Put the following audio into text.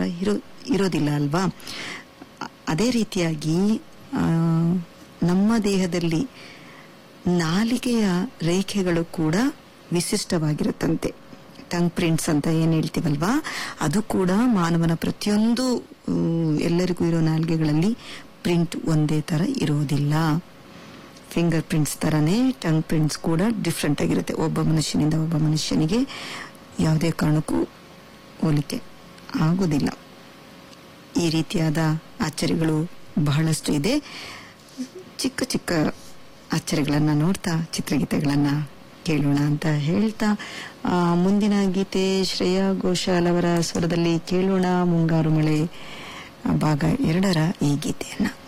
ಇರೋ ಇರೋದಿಲ್ಲ ಅಲ್ವಾ ಅ- ಅದೇ ರೀತಿಯಾಗಿ ಆ, ನಮ್ಮ ದೇಹದಲ್ಲಿ ನಾಲಿಗೆಯ ರೇಖೆಗಳು ಕೂಡ ವಿಶಿಷ್ಟವಾಗಿರುತ್ತಂತೆ ಟಂಗ್ ಪ್ರಿಂಟ್ಸ್ ಅಂತ ಏನ್ ಹೇಳ್ತೀವಲ್ವಾ ಅದು ಕೂಡ ಮಾನವನ ಪ್ರತಿಯೊಂದು ಮ್, ಎಲ್ಲರಿಗೂ ಇರೋ ನಾಲಿಗೆಗಳಲ್ಲಿ ಪ್ರಿಂಟ್ ಒಂದೇ ತರ ಇರೋದಿಲ್ಲ ಫಿಂಗರ್ ಪ್ರಿಂಟ್ಸ್ ತರನೇ ಟಂಗ್ ಪ್ರಿಂಟ್ಸ್ ಕೂಡ ಡಿಫ್ರೆಂಟ್ ಆಗಿರುತ್ತೆ ಒಬ್ಬ ಮನುಷ್ಯನಿಂದ ಒಬ್ಬ ಮನುಷ್ಯನಿಗೆ ಯಾವುದೇ ಕಾರಣಕ್ಕೂ ಹೋಲಿಕೆ ಆಗೋದಿಲ್ಲ ಈ ರೀತಿಯಾದ ಆಶ್ಚರ್ಯಗಳು ಬಹಳಷ್ಟು ಇದೆ ಚಿಕ್ಕ ಚಿಕ್ಕ ಆಶ್ಚರ್ಯಗಳನ್ನ ನೋಡ್ತಾ ಚಿತ್ರಗೀತೆಗಳನ್ನ ಕೇಳೋಣ ಅಂತ ಹೇಳ್ತಾ ಆ, ಮುಂದಿನ ಗೀತೆ ಶ್ರೇಯಾ ಘೋಷಾಲ್ ಅವರ ಸ್ವರದಲ್ಲಿ ಕೇಳೋಣ ಮುಂಗಾರು ಮಳೆ ಆ, ಭಾಗ ಎರಡರ ಈ ಗೀತೆಯನ್ನ